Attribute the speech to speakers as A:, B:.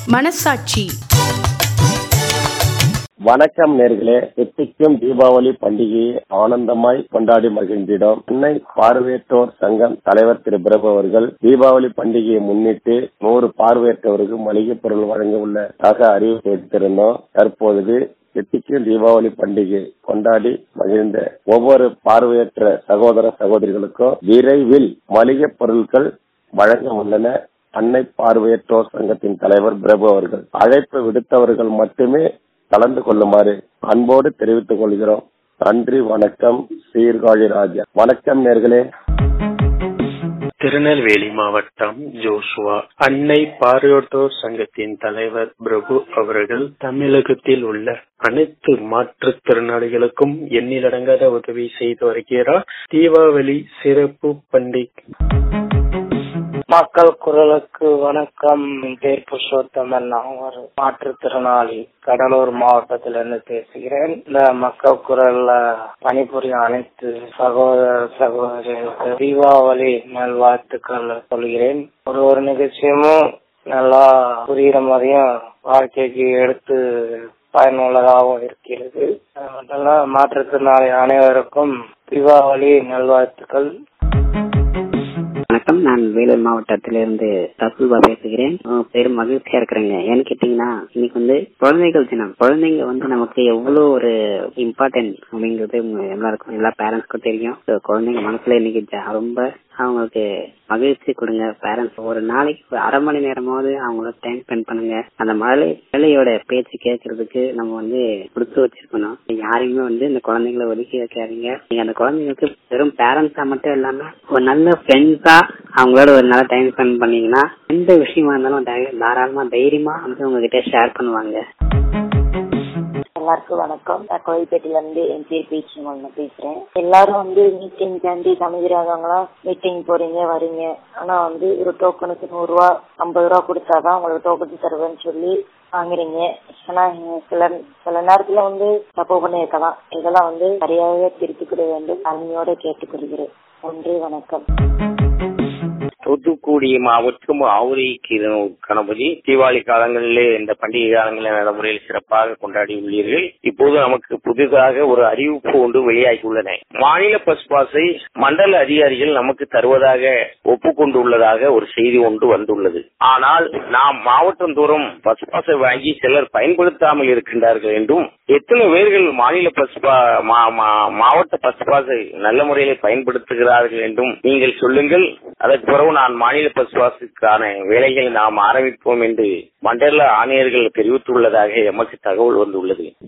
A: மனசாட்சி
B: வணக்கம் நேர்களே எத்திக்கும் தீபாவளி பண்டிகையை ஆனந்தமாய் கொண்டாடி மகிழ்ந்திடும் சென்னை பார்வையற்றோர் சங்கம் தலைவர் திரு பிரபு அவர்கள் தீபாவளி பண்டிகையை முன்னிட்டு நூறு பார்வையற்றவருக்கு மளிகை பொருள் வழங்க உள்ளதாக அறிவிப்பு எடுத்திருந்தோம் தற்பொழுது எத்திக்கும் தீபாவளி பண்டிகை கொண்டாடி மகிழ்ந்த ஒவ்வொரு பார்வையற்ற சகோதர சகோதரிகளுக்கும் விரைவில் மளிகை பொருட்கள் வழங்க உள்ளன அன்னை பார்வையற்றோர் சங்கத்தின் தலைவர் பிரபு அவர்கள் அழைப்பு விடுத்தவர்கள் மட்டுமே கலந்து கொள்ளுமாறு அன்போடு தெரிவித்துக் கொள்கிறோம் நன்றி வணக்கம் சீர்காழி ராஜா வணக்கம் நேர்களே
C: திருநெல்வேலி மாவட்டம் ஜோஷுவா அன்னை பார்வையோட்டோர் சங்கத்தின் தலைவர் பிரபு அவர்கள் தமிழகத்தில் உள்ள அனைத்து மாற்றுத்திறனாளிகளுக்கும் எண்ணிலடங்காத உதவி செய்து வருகிறார் தீபாவளி சிறப்பு பண்டிகை
D: மக்கள் குரலுக்கு வணக்கம் என் பேர் புருஷோத்தமன் நான் ஒரு மாற்றுத்திறனாளி கடலூர் மாவட்டத்திலிருந்து பேசுகிறேன் இந்த மக்கள் குரல்ல பணிபுரியும் அனைத்து சகோதர சகோதரிகளுக்கு தீபாவளி நல்வாழ்த்துக்கள் சொல்கிறேன் ஒரு ஒரு நிகழ்ச்சியும் நல்லா புரிகிற மாதிரியும் வாழ்க்கைக்கு எடுத்து பயனுள்ளதாகவும் இருக்கிறது அது மட்டும் இல்ல மாற்றுத்திறனாளி அனைவருக்கும் தீபாவளி நல்வாழ்த்துக்கள்
E: வணக்கம் நான் வேலூர் மாவட்டத்திலிருந்து ரசூல்பா பேசுகிறேன் உங்க பேரு மகிழ்ச்சியா இருக்கிறேங்க ஏன்னு கேட்டீங்கன்னா இன்னைக்கு வந்து குழந்தைகள் தினம் குழந்தைங்க வந்து நமக்கு எவ்வளவு ஒரு இம்பார்ட்டன்ட் அப்படிங்கிறது உங்க எல்லாருக்கும் எல்லா பேரண்ட்ஸ்க்கும் தெரியும் So, குழந்தைங்க மனசுல இன்னைக்கு ஜா- ரொம்ப அவங்களுக்கு மகிழ்ச்சி கொடுங்க பேரண்ட்ஸ் ஒரு நாளைக்கு ஒரு அரை மணி நேரமாவது அவங்களோட டைம் ஸ்பெண்ட் பண்ணுங்க அந்த மழை மழையோட பேச்சு கேட்கறதுக்கு நம்ம வந்து கொடுத்து வச்சிருக்கணும் யாரையுமே வந்து இந்த குழந்தைங்களை ஒதுக்கி வைக்காதீங்க நீங்க அந்த குழந்தைங்களுக்கு வெறும் பேரண்ட்ஸா மட்டும் இல்லாம ஒரு நல்ல ஃப்ரெண்ட்ஸா அவங்களோட ஒரு நல்ல டைம் ஸ்பெண்ட் பண்ணீங்கன்னா எந்த விஷயமா இருந்தாலும் தை- தாராளமா தைரியமா வந்து உங்ககிட்ட ஷேர் பண்ணுவாங்க
F: எல்லாருக்கும் வணக்கம் நான் கோயில்பேட்டையில இருந்து என் பேர் பேச்சு மூலமா பேசுறேன் எல்லாரும் வந்து மீட்டிங் தாண்டி தமிழாதவங்களாம் மீட்டிங் போறீங்க வரீங்க ஆனா வந்து ஒரு டோக்கனுக்கு நூறு ரூபா ஐம்பது ரூபா கொடுத்தாதான் உங்களுக்கு டோக்கன் தருவேன்னு சொல்லி வாங்குறீங்க ஆனா சில சில நேரத்துல வந்து தப்பு பண்ணியிருக்கலாம் இதெல்லாம் வந்து சரியாகவே திருத்திக்கிட வேண்டும் அருமையோட கேட்டுக்கொள்கிறேன் நன்றி வணக்கம்
G: தூத்துக்குடி மாவட்டம் ஆவுரி கணபதி தீபாவளி காலங்களிலே இந்த பண்டிகை காலங்களில் நல்ல முறையில் சிறப்பாக கொண்டாடி உள்ளீர்கள் இப்போது நமக்கு புதிதாக ஒரு அறிவிப்பு ஒன்று வெளியாகி உள்ளன மாநில பஸ் பாஸை மண்டல அதிகாரிகள் நமக்கு தருவதாக ஒப்புக்கொண்டுள்ளதாக ஒரு செய்தி ஒன்று வந்துள்ளது ஆனால் நாம் மாவட்டம் தோறும் பஸ் பாஸை வாங்கி சிலர் பயன்படுத்தாமல் இருக்கின்றார்கள் என்றும் எத்தனை பேர்கள் மாநில பஸ் பா- மா- மா- மாவட்ட பஸ் பாஸை நல்ல முறையில் பயன்படுத்துகிறார்கள் என்றும் நீங்கள் சொல்லுங்கள் அதற்கு பிறகு நான் மாநில பஸ் பாஸுக்கான வேலைகளை நாம் ஆரம்பிப்போம் என்று மண்டல ஆணையர்கள் தெரிவித்துள்ளதாக எமக்கு தகவல் வந்துள்ளது